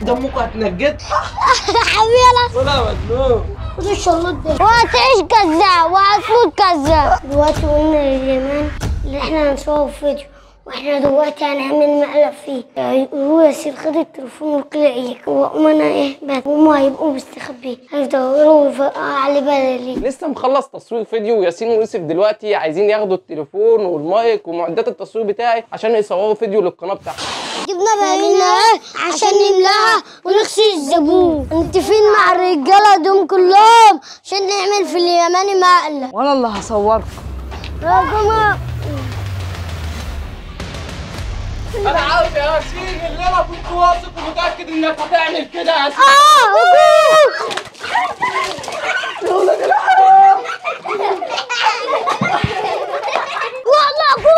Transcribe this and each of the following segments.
دمكم هتنجد حبيبي ولا مجنون خد الشلوط ده وهتعيش كذاب وهتموت كذاب دلوقتي قلنا لليمان اللي احنا هنصور فيديو واحنا دلوقتي هنعمل مقلب فيه هيقولوا ياسين خد التليفون وكلعيك وقوم انا ايه بس هما هيبقوا مستخبين هيدوروا ويفرقعوا علي بدلي لسه مخلص تصوير فيديو وياسين ويوسف دلوقتي عايزين ياخدوا التليفون والمايك ومعدات التصوير بتاعي عشان يصوروا فيديو للقناه بتاعتي جبنا بالينا ايه عشان نملاها ونغسل الزبون متفقين مع الرجاله دول كلهم عشان نعمل في اليماني مقلب وانا اللي هصوركم يا جماعه انا عارف يا ياسين اللي انا كنت واثق ومتاكد انك هتعمل كده يا ياسين اه والله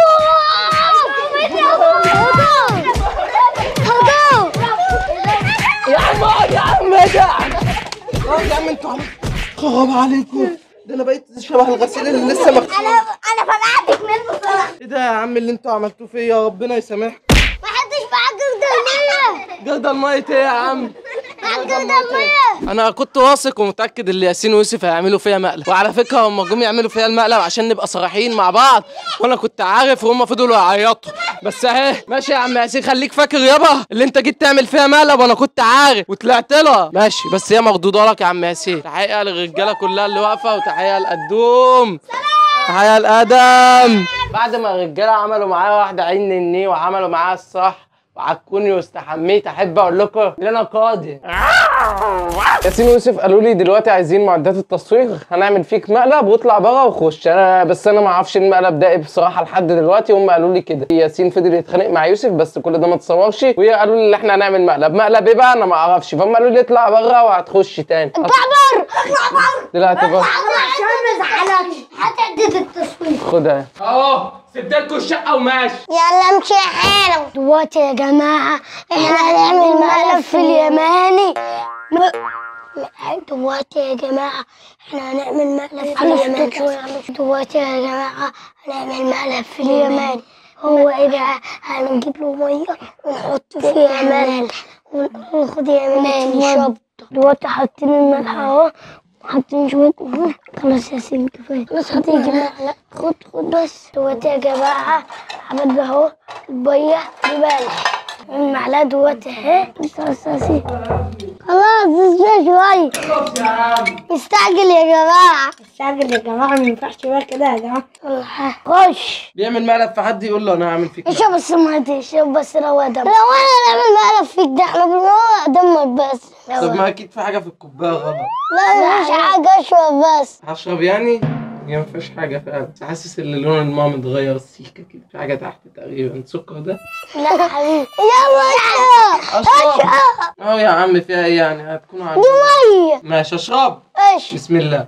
يا عم اقعد يا عم اقعد يا عم اقعد يا عم انتوا عم خرب عليكم ده انا بقيت شبه الغسيل اللي لسه مغسول انا فرقعتك منه صراحه ايه ده يا عم اللي انتوا عملتوه فيا ربنا يسامحكم ما حدش معاك جردل جردل ميه ايه يا عم معاك جردل ميه انا كنت واثق ومتاكد ان ياسين ويوسف هيعملوا فيها مقلب وعلى فكره هم جم يعملوا فيها المقلب عشان نبقى صريحين مع بعض وانا كنت عارف وهم فضلوا يعيطوا بس اهي ماشي يا عم ياسين خليك فاكر يابا اللي انت جيت تعمل فيها مقلب وانا كنت عارف وطلعت لها ماشي بس هي مردوده لك يا عم ياسين تحيه للرجاله كلها اللي واقفه وتحيه لقدوم تحيه لادم بعد ما الرجاله عملوا معايا واحده عين نني وعملوا معايا الصح وعكوني واستحميت احب اقول لكم ان انا قاضي ياسين ويوسف قالوا لي دلوقتي عايزين معدات التصوير هنعمل فيك مقلب واطلع بره وخش انا بس انا ما اعرفش المقلب ده ايه بصراحه لحد دلوقتي هم قالوا لي كده ياسين فضل يتخانق مع يوسف بس كل ده ما اتصورش وهي قالوا لي ان احنا هنعمل مقلب مقلب ايه بقى انا ما اعرفش فهم قالوا لي اطلع بره وهتخش تاني اطلع بره اطلع بره طلعت بره عشان ما ازعلكش هتعدد التصوير خدها اهو سبت لكم الشقه وماشي يلا امشي حالا دلوقتي يا جماعة احنا هنعمل مقلب في اليماني م- دلوقتي يا جماعة احنا هنعمل مقلب في اليماني دلوقتي يا جماعة هنعمل مقلب في اليماني هو ايه بقى هنجيب له مية ونحط فيها ملح وناخد يماني نشرب دلوقتي حاطين الملح اهو حاطين شوية ملح خلاص يا سيدي كفاية خلاص هتيجي معلقة خد خد بس دلوقتي يا جماعة عملنا اهو البية بملح المعلقة دلوقتي اهي بس بس يا سيدي خلاص اصبر شوية مستعجل يا جماعة استعجل يا جماعه ما ينفعش بقى كده يا جماعه خش بيعمل مقلب في حد يقول له انا هعمل فيك اشرب بس ما اشرب بس لو دم لو انا نعمل مقلب فيك ده احنا بنروق دمك بس طب ما اكيد في حاجه في الكوبايه غلط لا مش حاجة اشرب بس هشرب يعني هي ما فيهاش حاجه فعلا بس حاسس ان لون الماء متغير سيكه كده في حاجه تحت تقريبا السكر ده لا يا حبيبي يلا اشرب اه يا عم فيها ايه يعني هتكون عارف مية ماشي اشرب ايش بسم الله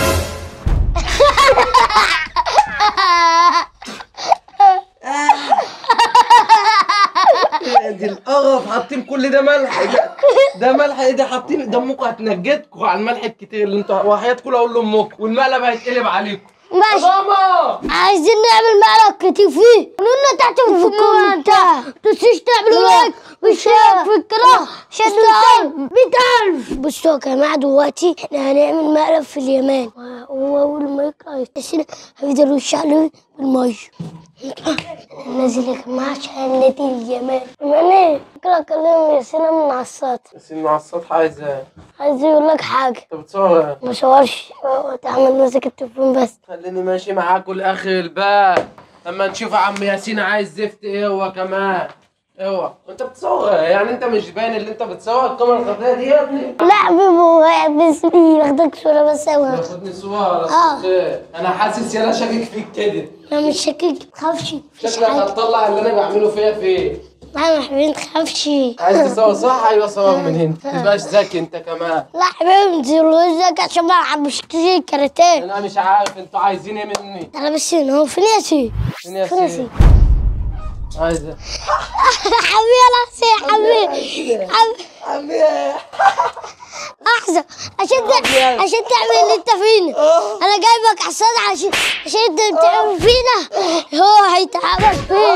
دي القرف حاطين كل ده ملح ده, ده ملح ايه ده حاطين دمكم هتنجدكم على الملح الكتير اللي انتوا وحياة كل اقول لامكم والمقلب هيتقلب عليكم ماشي ماما عايزين نعمل مقلب كتير فيه قولوا لنا تحت في الكومنتات تنسوش تعملوا لايك وشير في القناة عشان نوصل 100000 بصوا يا جماعة دلوقتي احنا هنعمل مقلب في اليمن هو أول ما يقرأ يستسلم هيفضلوا يشعلوا بالمية نازل يا جماعة عشان نادي اليمن يمن ايه؟ كده كلم ياسين من على السطح بس مع السطح عايز ايه؟ عايز يقول لك حاجة انت بتصور ايه؟ ما صورش هو تعمل ماسك التليفون بس خليني ماشي معاكوا لاخر الباب لما نشوف عم ياسين عايز زفت ايه هو كمان اوعى انت بتصور إيه؟ يعني انت مش باين اللي انت بتصور الكاميرا الخفيه دي يا ابني لا بيبو باسمي واخدك صورة بس أوي تاخدني صور آه. إيه؟ انا حاسس يالا شاكك فيك كده أنا مش شاكك تخافش مفيش شكلك حاجة هتطلع اللي انا بعمله فيا فين لا يا حبيبي تخافش عايز تصور صح ايوه صور من هنا متبقاش ذكي انت كمان لا يا حبيبي متزولوزك عشان ما العبش كتير كاراتيه انا مش عارف انتوا عايزين ايه مني انا بس هنا هو فين ياسين فين فين ياسين ياسين عايز إيه؟ حبيبي يا ياسين حبيبي حبيبي عمي احسن عشان ت- عشان تعمل اللي انت فينا انا جايبك عشان عشان عشان انت بتعمل فينا هو هيتعبك فيك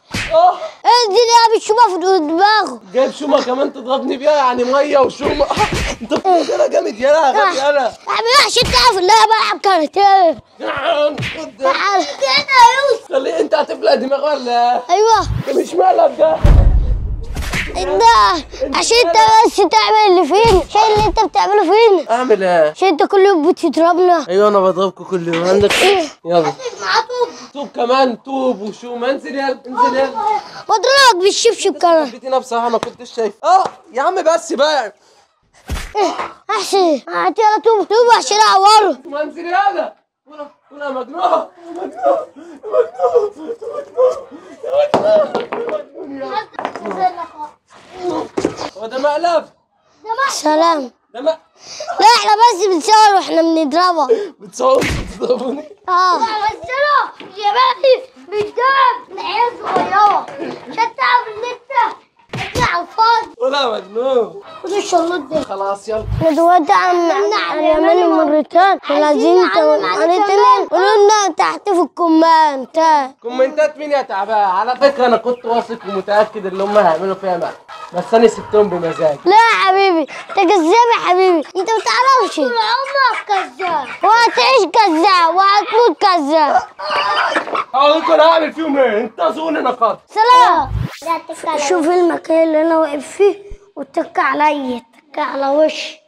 اه انزل يا بالشومة في دماغه جايب شومه كمان تضربني بيها يعني ميه وشومه انت بتقول انا جامد يلا غبي يلا ما عملهاش انت عارف ان انا بلعب كاراتيه خد ده. تعال كده يا يوسف خليه انت هتفلق دماغ ولا ايوه ده مش مقلب ده انت عشان انت بس تعمل اللي فينا عشان اللي انت بتعمله فينا اعمل ايه عشان انت كل يوم بتضربنا ايوه انا بضربكم كل يوم عندك يلا معاه طوب توب كمان توب وشومه انزل يلا انزل يلا بضربك بالشبشب كمان خليتينا بصراحه ما كنتش شايف اه يا عم بس بقى احسن هات يلا طوب طوب عشان اعوره ما انزل يلا ولا ولا مجنون مجنون مجنون هو ده مقلب سلام ده مق... لا احنا بس بنصور واحنا بنضربها بتصور بتضربوني اه بس يا بني بيتضرب من عيال صغيره عشان تعرف ان انت على الفاضي ولا مجنون خد الشلوط ده خلاص يلا احنا دلوقتي عم عم يعملوا مرتين احنا عايزين مرتين قولوا لنا تحت في الكومنتات كومنتات مين يا تعبان على فكره انا كنت واثق ومتاكد ان هم هيعملوا فيها مقلب بس انا سبتهم بمزاج لا يا حبيبي انت كذاب يا حبيبي انت ما تعرفش طول عمرك كذاب وهتعيش كذاب وهتموت كذاب هقول انا هعمل فيهم ايه انتظروني انا قادر سلام شوف المكان اللي انا واقف فيه واتك عليا اتك على وشي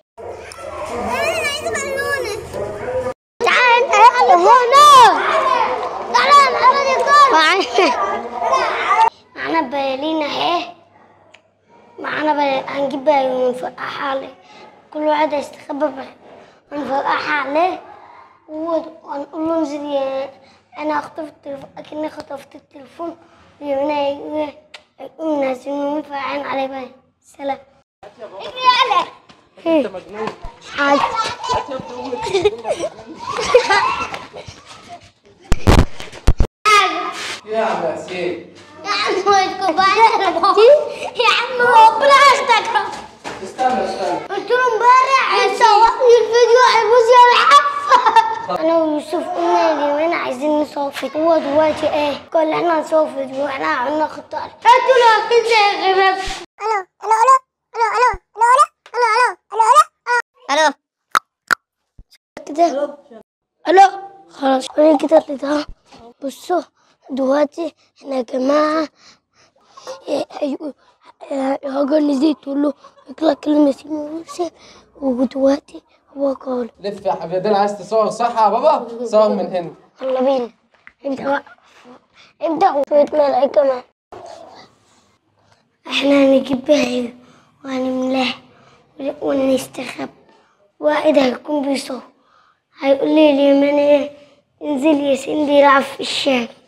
تعال انت يلا هنا تعال انا دي كار معانا بلالين اهي معانا بلالين هنجيب بلالين ونفرقعها عليه كل واحد هيستخبى بلالين ونفرقعها عليه وهنقول له انزل يا انا هخطف التليفون اكني خطفت التليفون ويومنا يقوم نازلين ونفرقعين عليه بقى سلام اجري يلا انت مجنون عادي يا عم ياسين يا عم اسكت بقى يا عم ربنا يستكرم استنى استنى قلت له امبارح صورني الفيديو هيبوظ يا العفة انا ويوسف قلنا اليومين عايزين نصور فيديو هو دلوقتي ايه قال احنا هنصور فيديو احنا عملنا خطة هاتوا له اكيد زي الغباب الو الو الو الو الو الو الو الو الو الو كده الو خلاص وريني كده اللي ده بصوا دلوقتي احنا يا جماعة إيه، هيقول هاجر نزيد تقول له اقرا كلمة سين ونفسي ودلوقتي هو قال لف يا حبيبي ده عايز تصور صح يا بابا صور من هنا يلا بينا ابدأ بقى ابدأ شوية ملعقة كمان احنا هنجيب بهايم وهنملاها ونستخبى واحد هيكون بيصور هيقول لي اليمن ايه انزل ياسين بيلعب في الشارع